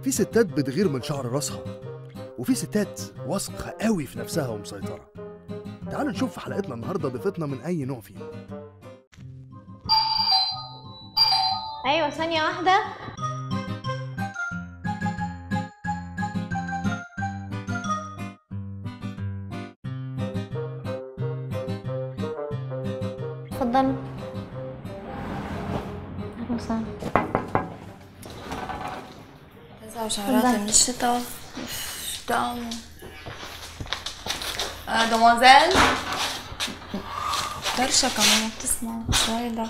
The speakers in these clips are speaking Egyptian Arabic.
في ستات بتغير من شعر راسها وفي ستات واثقة قوي في نفسها ومسيطرة تعالوا نشوف في حلقتنا النهاردة ضيفتنا من أي نوع فيهم ايوه ثانية واحدة اتفضلوا اهلا وسهلا تسع شهرات اتفضل. من الشتاء دام آه دومازيل درشة كمان بتسمع شو هيدا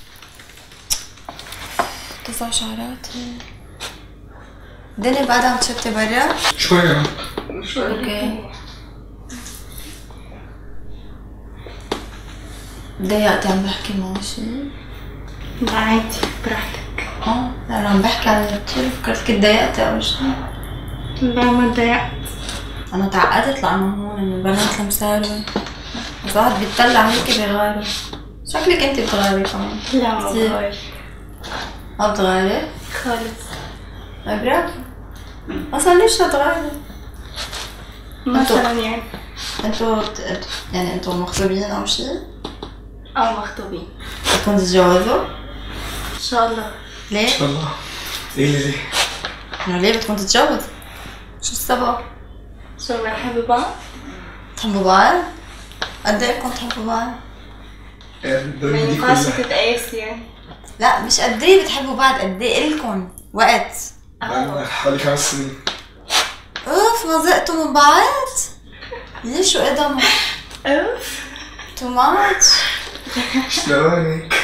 تسع شهرات الدنيا بعدها عم تشتي برا شوية اوكي ضايقتي عم بحكي معه شي عادي براحتك اه لا انا عم بحكي على كتير فكرتك تضايقتي او شي لا ما اتضايقت انا تعقدت لانه هون انه البنات المساروة بس واحد بيطلع هيك بيغاروا شكلك انت بتغاري كمان لا ما كتير. بغير ما بتغاري خالص آه، برافو اصلا ليش تغاري مثلا يعني انتوا بت- يعني انتوا مخطوبين او شي او مخطوبين بدكم تتجوزوا ان شاء الله ليه؟ إن شاء الله إيه ليه ليه؟ انه ليه بدكم تتجوزوا شو السبب؟ شو بنحب بعض تحبوا بعض؟ قد ايه بدكم تحبوا بعض؟ إيه ما الدنيا دي ينفعش كلها تتقاس يعني لا مش قد ايه بتحبوا بعض قد ايه الكم وقت بقالنا حوالي خمس سنين اوف ما زهقتوا من بعض؟ ليش شو قدموا؟ اوف تو ماتش مش لوانك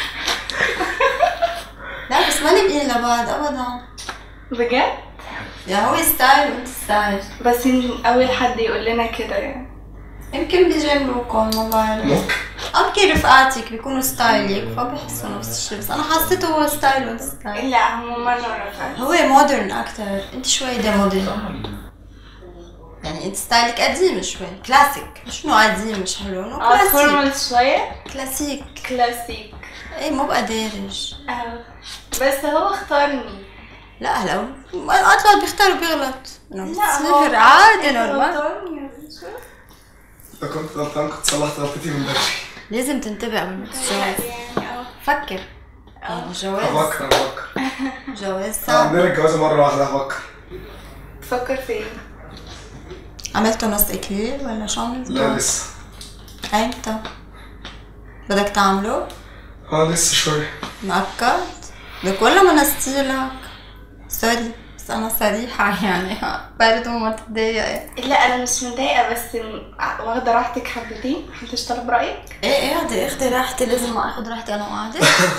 لا بس ما لابقين لبعض ابدا بجد يعني هو ستايل وانت ستايل بس يمكن اول حد يقول لنا كده يعني يمكن بيجاملوكم ما بعرف ممكن يمكن رفقاتك بيكونوا ستايلك فبحسوا نفس الشيء بس انا حسيته هو ستايل وانت ستايل لا هم ما نعرف هو مودرن اكتر انت شوي ده مودرن يعني انت ستايلك قديم شوي كلاسيك مش انه قديم مش حلو انه اه كلاسيك فورمال شوية كلاسيك كلاسيك ايه مو بقى دارج اه بس هو اختارني لا هلا اوقات الواحد بيختار وبيغلط انه لا هو بتصير عادي أنت نورمال غلطان شو؟ لو كنت غلطان كنت صلحت غلطتي من بدري لازم تنتبه قبل ما تتجوز يعني اه فكر يعني جواز هفكر هفكر جواز آه، صعب عندنا الجوازة مرة واحدة هفكر تفكر فين؟ عملتوا نص اكليل ولا شو عملتوا؟ لا لسه ايمتى؟ بدك تعمله؟ اه لسه شوية مؤكد؟ لك ولا ما نستيلك؟ سوري بس انا صريحة يعني برضه ما تتضايقي لا انا مش متضايقه بس م- واخده راحتك حبتين محدش طلب رايك ايه ايه قاعدة اخدي راحتي لازم ما اخد راحتي انا وقاعدة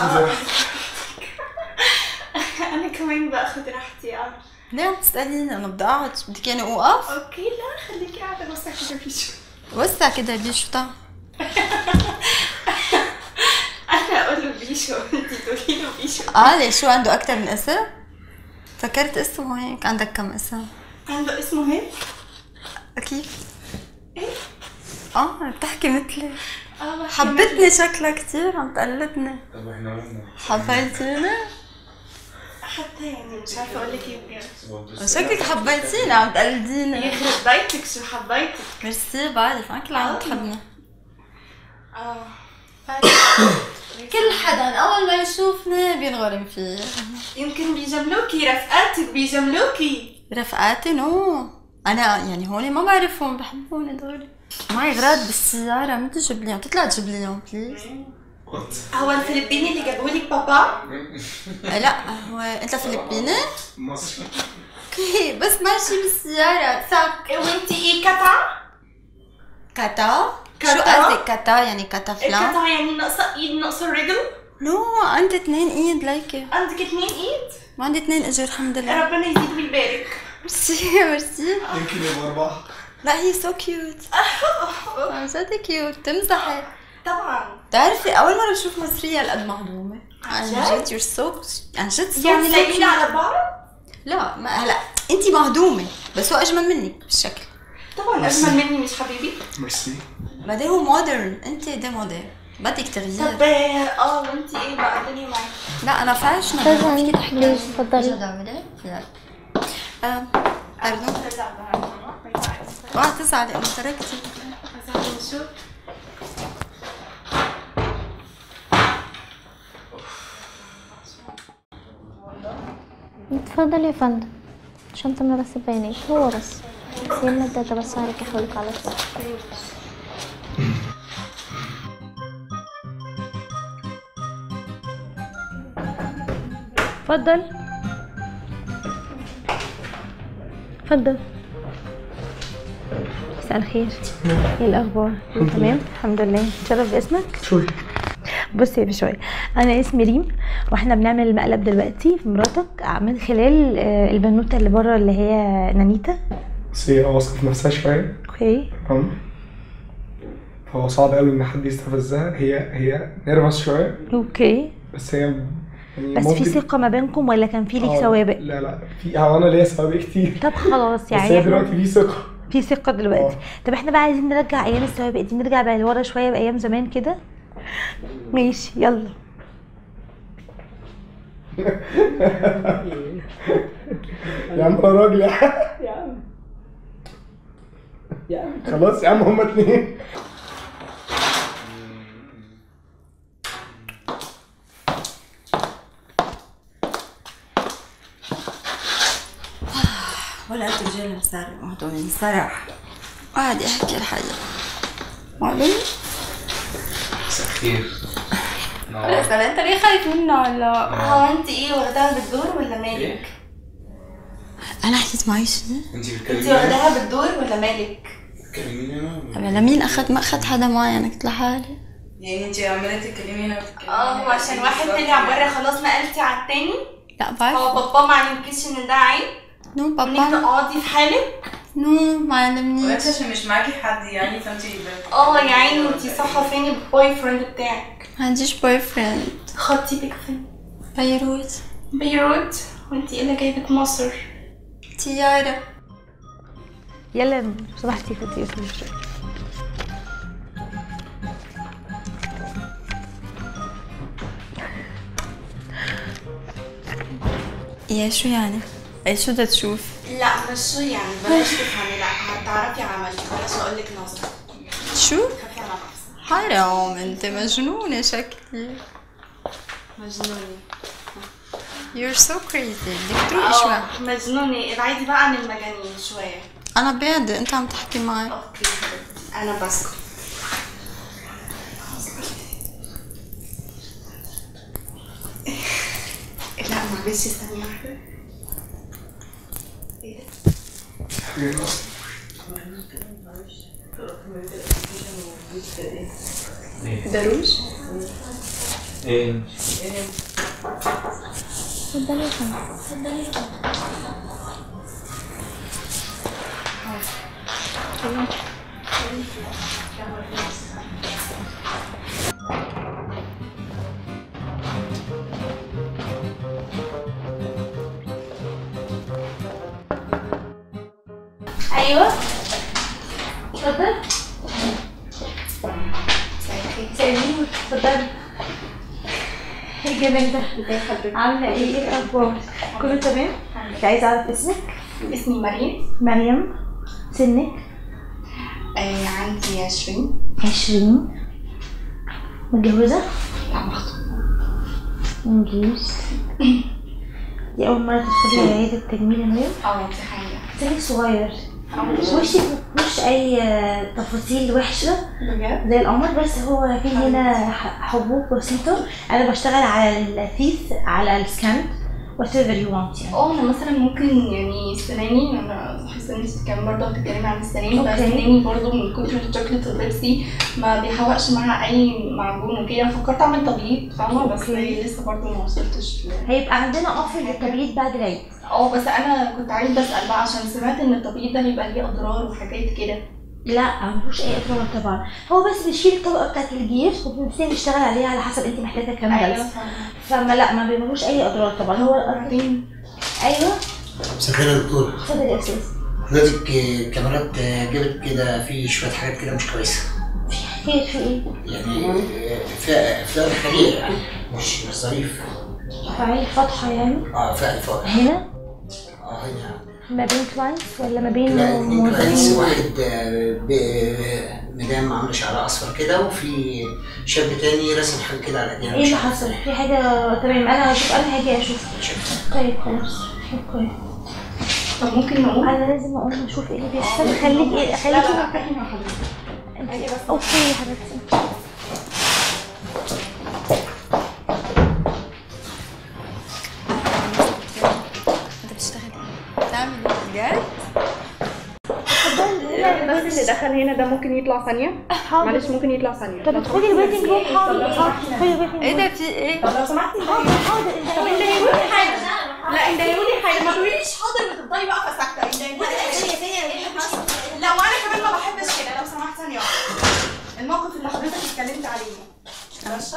انا كمان باخد راحتي اه ليه عم تسأليني انا بدي اقعد بدك يعني اوقف؟ اوكي لا خليكي قاعده بس كده في شو وسع كده بيشو تعال انا اقول له بيشو انت تقولي له بيشو اه ليش شو عنده اكتر من اسم؟ فكرت اسمه هيك عندك كم اسم؟ عنده اسمه هيك كيف؟ اه بتحكي مثلي اه بحكي حبتني شكلها كتير عم تقلدني طب احنا قلنا حبيتيني؟ حتى يعني مش عارفه اقول لك ايه بجد شكلك حبيتيني عم تقلديني يخرب بيتك شو حبيتك ميرسي بعرف ما كل عم تحبني اه كل حدا اول ما يشوفني بينغرم فيه يمكن بيجاملوكي رفقاتك بيجاملوكي رفقاتي نو انا يعني هون ما بعرفهم بحبوني دغري معي غراض بالسيارة ما تجيب لي اياهم تطلع تجيب لي اياهم بليز وات هو الفلبيني اللي جابولك بابا آه، لا هو انت فلبيني؟ مصر اوكي بس ماشي بالسيارة ساك وانتي ايه قطع؟ كاتا شو كاتا؟ قصدك كاتا يعني كاتا فلان؟ القطع يعني ناقصه ايد ناقصه الرجل نو عندي اثنين ايد ليكي عندك اتنين ايد ما عندي اثنين اجر الحمد لله ربنا يزيد ويبارك ميرسي ميرسي يمكن يبقى أربعة لا هي سو كيوت عن جد كيوت تمزحي طبعا بتعرفي اول مره بشوف مصريه هالقد مهضومه عن جد؟ جد يور سو عن جد سو يعني لايقين على بعض لا ما هلا انت مهضومه بس هو اجمل منك بالشكل طبعا اجمل مني مش حبيبي ميرسي بعدين هو مودرن انت دي مودرن بدك تغيير طب اه وانتي ايه بقى الدنيا معاكي لا انا فاشنه استاذة عندك بليز ايش اتفضلي هذا عملي؟ لا آه، باردون اوعى تزعلي انا تركتي اتفضل يا فندم شنطة من رصيد بيانات هو بس سيبنا الداتا بس عليك احولك على طول اتفضل اتفضل مساء الخير ايه الاخبار كله تمام الحمد لله تشرف باسمك شوي بصي يا بشوي انا اسمي ريم واحنا بنعمل المقلب دلوقتي في مراتك من خلال آه، البنوته اللي بره اللي هي نانيتا بس هي واثقة في نفسها شوية اوكي تمام فهو صعب قوي ان حد يستفزها هي هي نيرفس شوية اوكي بس هي يعني بس في ممكن- ثقه ما بينكم ولا كان في ليك آه، سوابق لا لا في هو انا ليا سوابق كتير طب خلاص بس يعني هي إحنا- دلوقتي في ثقة في ثقه دلوقتي آه. طب احنا بقى عايزين نرجع ايام السوابق دي نرجع بقى لورا شويه بايام زمان كده ماشي يلا يا عم انا راجل يا عم يا عم خلاص يا عم هما اتنين ولا الرجال مسارع مهضومين صراحة وعادي احكي الحاجة معقول؟ مساء الخير بس انت ليه خايف منه ولا هو انت ايه واخداها بالدور ولا مالك؟ انا حكيت معي شنو؟ انت انت بتكلميني واخداها بالدور ولا مالك؟ بتكلميني انا طب لمين اخذ ما اخذ حدا معي انا كنت لحالي يعني انت عماله تكلمينا وتتكلمي اه هو عشان واحد طلع بره خلاص نقلتي على التاني لا بعرف هو بابا ما علمكيش ان ده عيب نو انك بابا تقعدي في حالك نو ما علمنيش وانت عشان مش معاكي حد يعني فانت اه يا عيني انتي صح فين البوي فريند بتاعك ما عنديش بوي فريند خطيبك فين بيروت بيروت وانتي ايه اللي جايبك مصر تيارة يلا لو سمحتي خدي اسمي شويه يا شو يعني؟ اي شو بدها تشوف؟ لا مش شو يعني بلاش تفهمي لا هتعرفي عملي بلاش اقول لك نظر شو؟ خافي على نفسك حرام انت مجنونة شكلي مجنونة You're so crazy بدك تروقي شوي اه مجنونة ابعدي بقى عن المجانين شوية انا بعدة انت عم تحكي معي اوكي حبيبتي انا بسكت لا معلش ثانية واحدة ايه ده؟ دروش ايه اتفضلي يا فندم ايوه اتفضل سلمي اتفضلي ايه الجمال ده عامله ايه ايه الاخبار كله تمام انت عايزه اعرف اسمك اسمي مريم مريم سنك آه عندي عشرين عشرين متجوزة لا مخطوبة انجليز دي أول مرة تدخلي عيادة تجميل يا مريم اه دي حقيقة سنك صغير اه وشك مفيهوش أي تفاصيل وحشة بجد زي القمر بس هو في هنا ح- حبوب بسيطة أنا بشتغل على الثيث على السكان whatever you want يعني اه انا مثلا ممكن يعني سناني انا حاسه ان انت كمان برضه بتتكلمي عن السنان أوكي. بس سناني برضه من كتر الشوكليت والبيبسي ما بيحوقش معاها اي معجون وكده فكرت اعمل تبييض فاهمه بس أوكي. لسه برضه ما وصلتش ل- هيبقى عندنا اوفر للتبييض بعد العيد اه بس انا كنت عايز اسال بقى عشان سمعت ان التبييض ده بيبقى ليه اضرار وحاجات كده لا مفيهوش اي اضرار طبعا هو بس بيشيل الطبقه بتاعت الجير وبنبتدي نشتغل عليها على حسب انت محتاجه كام ايوه جلسه فاهمة. فما لا ما بيبقوش اي اضرار طبعا هو وبعدين ايوه مساء الخير يا دكتور اتفضل يا استاذ حضرتك آه، الكاميرات آه، جابت كده في شوية حاجات كده مش كويسة خير في ايه؟ يعني آه، فيها فيها خلية يعني مش مش ظريف فعيل فاتحه يعني اه فيها الفاضي هنا اه هنا ما بين كلاينتس ولا ما بين لا اتنين كلاينتس موظفين واحد آه، ب- مدام عامله شعرها اصفر كده وفي شاب تاني رسم حاجه كده على ايديها ايه اللي حصل في حاجه تمام انا هشوف انا هاجي اشوف طيب خلاص اوكي طب ممكن نقوم انا لازم اقوم اشوف ايه اللي بيحصل خليك ايه خليكي مع اوكي يا حبيبتي انت بتشتغل بتعمل ايه بجد؟ بس اللي دخل هنا ده ممكن يطلع ثانية حاضر معلش ممكن يطلع ثانية طب ادخلي الويتنج روم حاضر حاضر ادخلي الويتنج ايه روم ده في ايه؟ طب لو سمحتي حاضر حاضر طب انت هيقولي حاجة لا انت هيقولي حاجة ما تقوليش حاضر وتفضلي واقفة ساكتة انت هيقولي لا وانا كمان ما بحبش كده لو سمحت ثانية واحدة الموقف اللي حضرتك اتكلمت عليه ماشي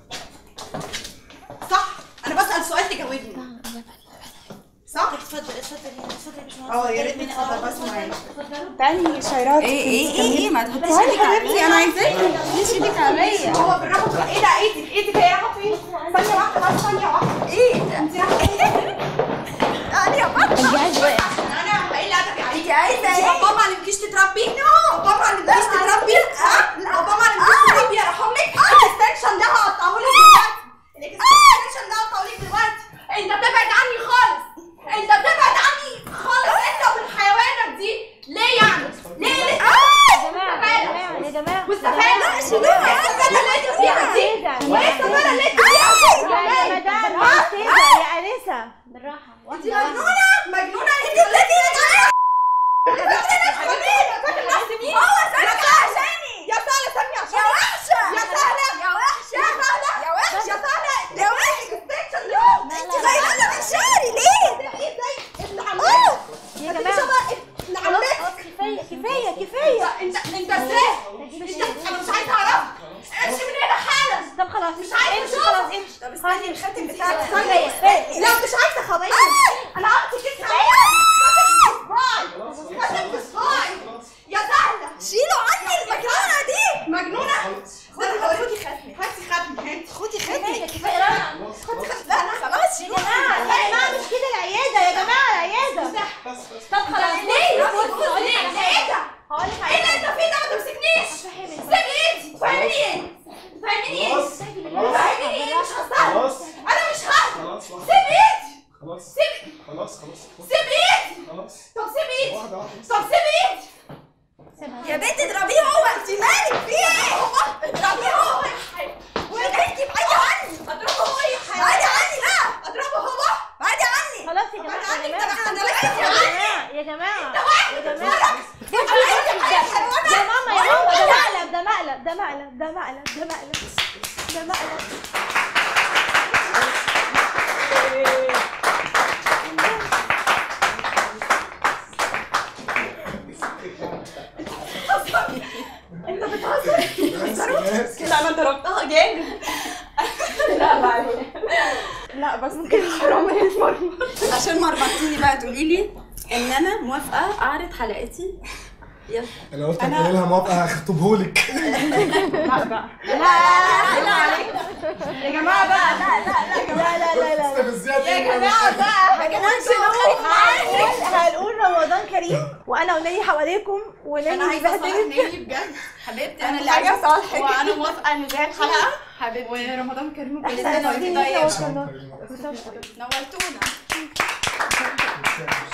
صح انا بسأل سؤال تجاوبني صح؟ اتفضل اتفضل اتفضل يا باشمهندس اه يا ريت تتفضل بس معانا تعالي شيرات ايه ايه ايه ايه ما تحطيش ايدك عليا انا عايزاكي ما تحطيش ايدك عليا هو بالرغم ايه ده ايدك ايدك هي رايحه فين؟ ثانية واحدة بس ثانية واحدة ايه ده؟ انت رايحة فين؟ انا يا بطة انت عايز واقع انا ايه اللي ادبي عليكي عايزة ايه؟ بابا ما علمكيش تتربي؟ نو بابا ما علمكيش تتربي؟ اه لا بابا ما علمكيش تتربي يرحم لك الاكستنشن ده هقطعه لك دلوقتي الاكستنشن ده هقطعه لك دلوقتي انت بتبعد عني خالص انت بتبعد عني خالص انت والحيوانات دي ليه يعني؟ ليه ليه؟ يا جماعه يا جماعه والسفالة شيلوها ايه السفالة اللي انت فيها دي؟ وايه السفالة اللي انت فيها دي؟ يا مدام يا انسه بالراحه انت مجنونة مجنونة انت التي هو سالك عشاني يا سهلة سامي عشان يا وحشة يا سهلة يا وحشة يا سهلة يا وحشة يا سهلة يا وحشة انت غيرانة من شعري ليه؟ ايه زي ابن عمتك يا انت جماعه شبه ابن عمتك كفايه كفايه كفايه انت انت ازاي؟ انت انا مش عايزة اعرفك امشي من هنا حالا طب خلاص مش عايزة امشي اشوفك. خلاص امشي طب استني الخاتم بتاعك ثانية لا مش عايزة خبايا انا عملت كده خاتم في صباعي خاتم في صباعي يا سهلة شيلوا عني المجنونة دي مجنونة خدي خدي ختمي هاتي ختمي هاتي خدي ختمي كفايه رنا خدي ختمي لا لا خلاص يا جماعه يا جماعه مش كده العياده يا جماعه العياده طب خلاص ليه؟ ليه؟ ايه ده؟ هقول لك ايه اللي انت فيه ده ما تمسكنيش سيبي ايدي فاهميني ايه؟ فاهميني ايه؟ فاهميني ايه؟ مش هستحمل خلاص انا مش هستحمل خلاص واحدة. سيب ايدي خلاص سيب خلاص خلاص سيب ايدي خلاص طب سيب ايدي واحدة واحدة طب سيب ايدي يا بنت اضربيه هو انت مالك في ايه؟ اضربيه هو وانت بعيدي عني اضربه هو يا حيوان بعيدي عني لا اضربه هو بعيدي عني خلاص يا جماعه بعيدي يا عني جماعه ده انا يا جماعه يا جماعه يا يا ماما يا ماما ده مقلب ده مقلب ده مقلب ده مقلب ده مقلب ده مقلب لا انا ضربتها جامد لا لا لا بس ممكن حرام هي المرمى عشان مرمطتيني بقى تقولي لي ان انا موافقه اعرض حلقتي يلا انا قلت انا لها موافقة هخطبهولك لا بقى يا جماعه بقى لا لا لا لا لا لا بالزيادة يا جماعه بقى هنقول هنقول رمضان كريم وانا وناني حواليكم وناني انا عايزه اصالح بهدلت نيلي بجد حبيبتي انا انا اللي اللي عايزه عايزه اصالحك وانا موافقه ان زي الحلقه حبيبتي ورمضان كريم وكل احنا سنه قاعدين وانت هنا طيب وصلنا نورتونا